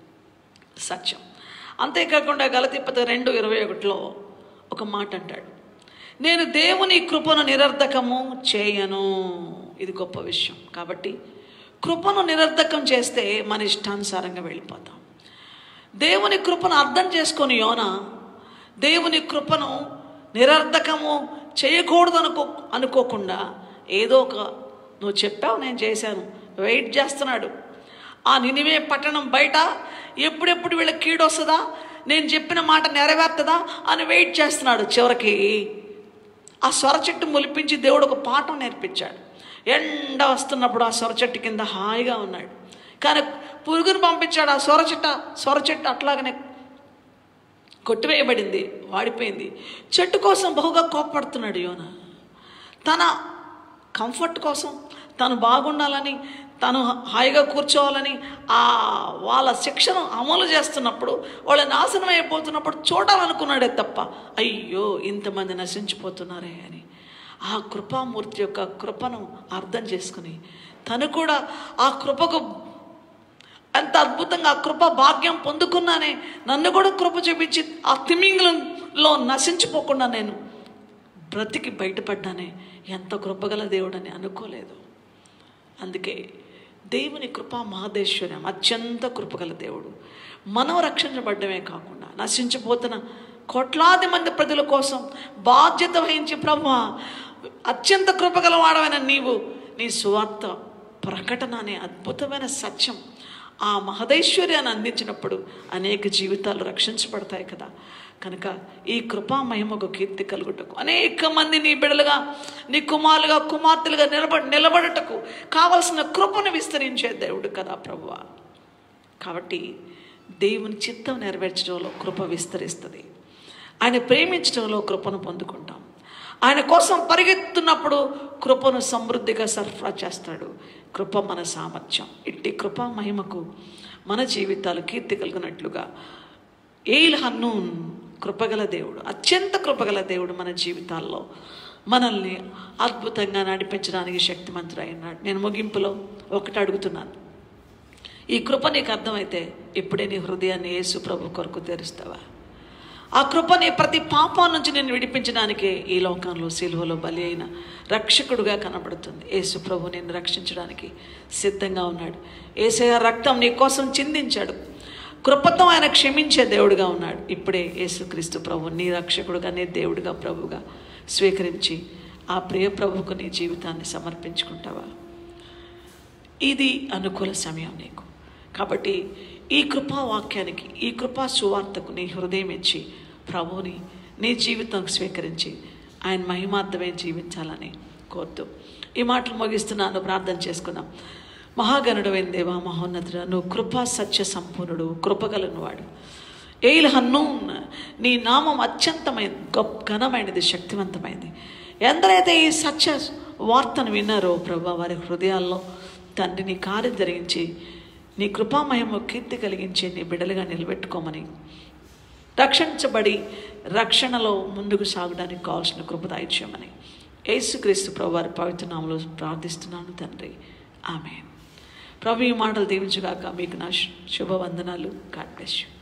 సత్యం అంతేకాకుండా గలతిప్పత రెండు ఇరవై ఒకటిలో ఒక మాట అంటాడు నేను దేవుని కృపను నిరర్ధకము చేయను ఇది గొప్ప విషయం కాబట్టి కృపను నిరర్ధకం చేస్తే మన ఇష్టానుసారంగా వెళ్ళిపోతాం దేవుని కృపను అర్థం చేసుకొని యోన దేవుని కృపను నిరర్ధకము చేయకూడదు అనుకో అనుకోకుండా ఏదో ఒక నువ్వు చెప్పావు నేను చేశాను వెయిట్ చేస్తున్నాడు ఆ నినివే పట్టణం బయట ఎప్పుడెప్పుడు వీళ్ళకి కీడు వస్తుందా నేను చెప్పిన మాట నెరవేరుతుందా అని వెయిట్ చేస్తున్నాడు చివరికి ఆ సొర చెట్టు మొలిపించి దేవుడు ఒక పాఠం నేర్పించాడు ఎండ వస్తున్నప్పుడు ఆ సొర చెట్టు కింద హాయిగా ఉన్నాడు కానీ పురుగును పంపించాడు ఆ సొర చెట్టు సొర చెట్టు అట్లాగనే కొట్టివేయబడింది వాడిపోయింది చెట్టు కోసం బహుగా కోప్పడుతున్నాడు యోన తన కంఫర్ట్ కోసం తను బాగుండాలని తను హాయిగా కూర్చోవాలని ఆ వాళ్ళ శిక్షను అమలు చేస్తున్నప్పుడు వాళ్ళ నాశనం అయిపోతున్నప్పుడు చూడాలనుకున్నాడే తప్ప అయ్యో ఇంతమంది నశించిపోతున్నారే అని ఆ కృపామూర్తి యొక్క కృపను అర్థం చేసుకుని తను కూడా ఆ కృపకు అంత అద్భుతంగా ఆ కృప భాగ్యం పొందుకున్నానే నన్ను కూడా కృప చూపించి ఆ తిమింగలంలో నశించిపోకుండా నేను బ్రతికి బయటపడ్డానే ఎంత కృపగల దేవుడని అనుకోలేదు అందుకే దేవుని కృప మహాదేశ్వర్యం అత్యంత కృపగల దేవుడు మనం రక్షించబడ్డమే కాకుండా నశించిపోతున్న కోట్లాది మంది ప్రజల కోసం బాధ్యత వహించి ప్రభు అత్యంత కృపగల వాడమైన నీవు నీ సువార్త ప్రకటన అనే అద్భుతమైన సత్యం ఆ మహదైశ్వర్యాన్ని అందించినప్పుడు అనేక జీవితాలు రక్షించబడతాయి కదా కనుక ఈ కృపా మహిమకు కీర్తి కలుగుటకు అనేక మంది నీ బిడలుగా నీ కుమారులుగా కుమార్తెలుగా నిలబ నిలబడుటకు కావలసిన కృపను విస్తరించే దేవుడు కదా ప్రభువా కాబట్టి దేవుని చిత్తం నెరవేర్చడంలో కృప విస్తరిస్తుంది ఆయన ప్రేమించడంలో కృపను పొందుకుంటాం ఆయన కోసం పరిగెత్తున్నప్పుడు కృపను సమృద్ధిగా సరఫరా చేస్తాడు కృప మన సామర్థ్యం ఇట్టి కృపా మహిమకు మన జీవితాలు కీర్తి కలిగినట్లుగా ఏల్ హన్నూన్ కృపగల దేవుడు అత్యంత కృపగల దేవుడు మన జీవితాల్లో మనల్ని అద్భుతంగా నడిపించడానికి శక్తిమంతుడైనాడు నేను ముగింపులో ఒకటి అడుగుతున్నాను ఈ కృప నీకు అర్థమైతే ఇప్పుడే నీ హృదయాన్ని యేసు ప్రభు కొరకు తెరుస్తావా ఆ కృపని ప్రతి పాపం నుంచి నేను విడిపించడానికి ఈ లోకంలో సిలువలో బలి అయిన రక్షకుడుగా కనబడుతుంది యేసు ప్రభు నేను రక్షించడానికి సిద్ధంగా ఉన్నాడు ఏసయ రక్తం నీ కోసం చిందించాడు కృపతో ఆయన క్షమించే దేవుడుగా ఉన్నాడు ఇప్పుడే యేసుక్రీస్తు ప్రభు నీ రక్షకుడుగా నీ దేవుడుగా ప్రభుగా స్వీకరించి ఆ ప్రియ ప్రభుకు నీ జీవితాన్ని సమర్పించుకుంటావా ఇది అనుకూల సమయం నీకు కాబట్టి ఈ కృపా వాక్యానికి ఈ కృపా సువార్తకు నీ హృదయం ఇచ్చి ప్రభువుని నీ జీవితం స్వీకరించి ఆయన మహిమార్థమే జీవించాలని కోరుతూ ఈ మాటలు ముగిస్తున్నాను ప్రార్థన చేసుకుందాం మహాగణుడైన దేవా మహోన్నతుడ నువ్వు కృపా సత్య సంపూర్ణుడు కృపగలను వాడు ఏయిల్ హన్నూన్ నీ నామం అత్యంతమైన గొప్ప ఘనమైనది శక్తివంతమైనది ఎందరైతే ఈ సత్య వార్తను విన్నారో ప్రభా వారి హృదయాల్లో తండ్రి నీ కార్యం జరిగించి నీ కృపామయము కీర్తి కలిగించి నీ బిడ్డలుగా నిలబెట్టుకోమని రక్షించబడి రక్షణలో ముందుకు సాగడానికి కావాల్సిన కృప దాయిచ్యమని యేసుక్రీస్తు ప్రభు వారి పవిత్రనామలో ప్రార్థిస్తున్నాను తండ్రి ఆమె ప్రభు ఈ మాటలు దీవించుగాక మీకు నా శుభవందనాలు గాడ్ బ్లెస్ యూ